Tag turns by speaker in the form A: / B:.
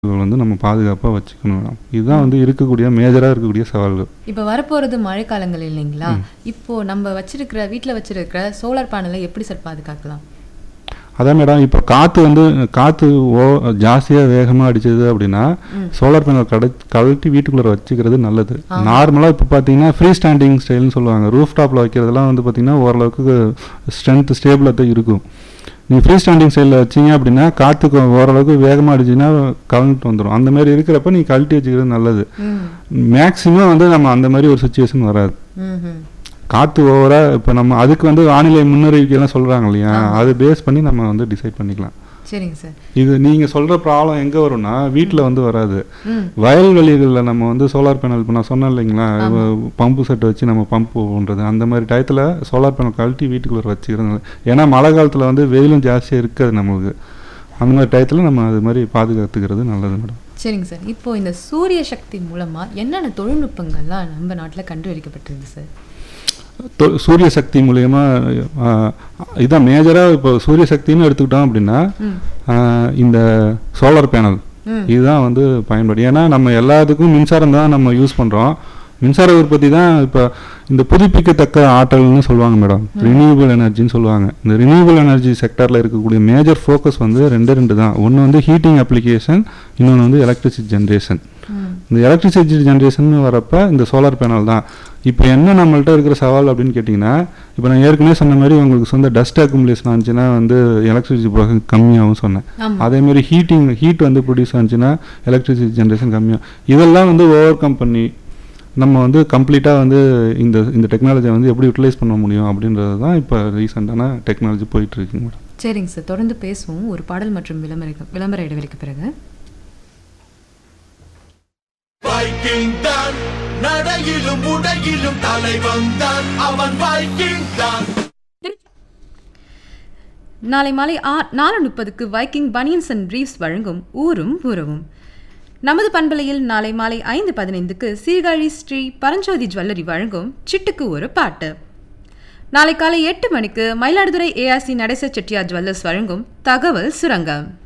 A: வந்து நம்ம பாதுகாப்பாக வச்சுக்கணும் மேடம் இதுதான் வந்து இருக்கக்கூடிய மேஜராக இருக்கக்கூடிய சவால்கள்
B: இப்போ வரப்போகிறது மழைக்காலங்கள் இல்லைங்களா இப்போ நம்ம வச்சிருக்கிற வீட்டில் வச்சிருக்கிற சோலார் பேனலை எப்படி சார் பாதுகாக்கலாம்
A: அதான் மேடம் இப்போ காற்று வந்து காற்று ஓ ஜாஸ்தியாக வேகமாக அடிச்சது அப்படின்னா சோலார் பேனல் கடை கழட்டி வீட்டுக்குள்ளே வச்சுக்கிறது நல்லது நார்மலாக இப்போ பார்த்தீங்கன்னா ஃப்ரீ ஸ்டாண்டிங் ஸ்டைல்னு சொல்லுவாங்க ரூஃப் டாப்பில் வைக்கிறதெல்லாம் வந்து பார்த்தீங்கன்னா ஓரளவுக்கு ஸ்ட்ரென்த் ஸ்டேபிளாக தான் இருக்கும் நீ ஃப்ரீ ஸ்டாண்டிங் ஸ்டைலில் வச்சீங்க அப்படின்னா காற்று ஓரளவுக்கு வேகமாக அடிச்சுன்னா கரண்ட் வந்துடும் அந்த மாதிரி இருக்கிறப்ப நீ கழட்டி வச்சுக்கிறது நல்லது
B: ம்
A: மேக்ஸிமம் வந்து நம்ம அந்த மாதிரி ஒரு சுச்சுவேஷன் வராது
B: ம்
A: காற்று ஓவரா இப்போ நம்ம அதுக்கு வந்து வானிலை முன்னறிவிக்கைலாம் சொல்கிறாங்க இல்லையா அது பேஸ் பண்ணி நம்ம வந்து டிசைட் பண்ணிக்கலாம்
B: சரிங்க சார்
A: இது நீங்கள் சொல்கிற ப்ராப்ளம் எங்கே வரும்னா வீட்டில் வந்து வராது
B: ம்
A: வயல்வெளிகளில் நம்ம வந்து சோலார் பேனல் இப்போ நான் சொன்னேன் இல்லைங்களா பம்பு செட் வச்சு நம்ம பம்ப் பண்ணுறது அந்த மாதிரி டயத்தில் சோலார் பேனல் கழட்டி வீட்டுக்குள்ளே வச்சுக்கிறது நல்லது. ஏன்னா மழை காலத்தில் வந்து வெயிலும் ஜாஸ்தியாக இருக்காது நம்மளுக்கு அந்த மாதிரி டயத்தில் நம்ம அது மாதிரி பாதுகாத்துக்கிறது நல்லது மேடம்
B: சரிங்க சார் இப்போ இந்த சூரிய சக்தி மூலமா என்னென்ன தொழில்நுட்பங்கள்லாம் நம்ம நாட்டில் கண்டுபிடிக்கப்பட்டிருக்கு சார்
A: தொ- சூரிய சக்தி மூலயமா இதான் மேஜராக இப்போ சூரிய சக்தின்னு எடுத்துக்கிட்டோம் அப்படின்னா
B: ம்
A: ஆ, இந்த சோலார் பேனல்
B: ம்
A: இதுதான் வந்து பயன்படும் ஏன்னா நம்ம எல்லாத்துக்கும் மின்சாரம் தான் நம்ம யூஸ் பண்ணுறோம் மின்சார உற்பத்தி தான் இப்போ இந்த புதுப்பிக்கத்தக்க ஆற்றல்னு சொல்லுவாங்க மேடம் ரினியூவபிள் எனர்ஜின்னு சொல்லுவாங்க இந்த ரினியூவபிள் எனர்ஜி செக்டரில் இருக்கக்கூடிய மேஜர் ஃபோக்கஸ் வந்து ரெண்டு ரெண்டு தான் ஒன்று வந்து ஹீட்டிங் அப்ளிகேஷன் இன்னொன்று வந்து எலக்ட்ரிசிட்டி ஜென்ரேஷன்
B: ம்
A: இந்த எலக்ட்ரிசிட்டி ஜென்ரேஷன் வரப்ப இந்த சோலார் பேனல் தான் இப்போ என்ன நம்மள்ட்ட இருக்கிற சவால் அப்படின்னு கேட்டிங்கன்னா இப்போ நான் ஏற்கனவே சொன்ன மாதிரி உங்களுக்கு சொந்த டஸ்ட் அக்குமுலேஷன் ஆச்சுன்னா வந்து எலக்ட்ரிசிட்டி ப்ரொடக்ஷன் கம்மியாகும் சொன்னேன்
B: ஆமா
A: அதே மாதிரி ஹீட்டிங் ஹீட் வந்து ப்ரொடியூஸ் ஆச்சுன்னா எலக்ட்ரிசிட்டி ஜென்ரேஷன் கம்மியாகும் இதெல்லாம் வந்து ஓவர் கம் பண்ணி நம்ம வந்து கம்ப்ளீட்டாக வந்து இந்த இந்த டெக்னாலஜியை வந்து எப்படி யூட்டிலைஸ் பண்ண முடியும் அப்படின்றது தான் இப்போ ரீசெண்டான டெக்னாலஜி போயிட்டு இருக்குங்க மேடம்
B: சரிங்க சார் தொடர்ந்து பேசுவோம் ஒரு பாடல் மற்றும் விளம்பர விளம்பர இடைவெளிக்கு பிறகு
C: வைக்கிங் தான் நடையிலும் உடையிலும் தலைவன் தான் அவன் வைக்கிங் தான்
B: நாளை மாலை ஆ நாலு முப்பதுக்கு வைக்கிங் பனியன்ஸ் அண்ட் ரீவ்ஸ் வழங்கும் ஊரும் உறவும் நமது பண்பலையில் நாளை மாலை ஐந்து பதினைந்துக்கு சீர்காழி ஸ்ரீ பரஞ்சோதி ஜுவல்லரி வழங்கும் சிட்டுக்கு ஒரு பாட்டு நாளை காலை எட்டு மணிக்கு மயிலாடுதுறை ஏஆர்சி நடேச செட்டியார் ஜுவல்லர்ஸ் வழங்கும் தகவல் சுரங்கம்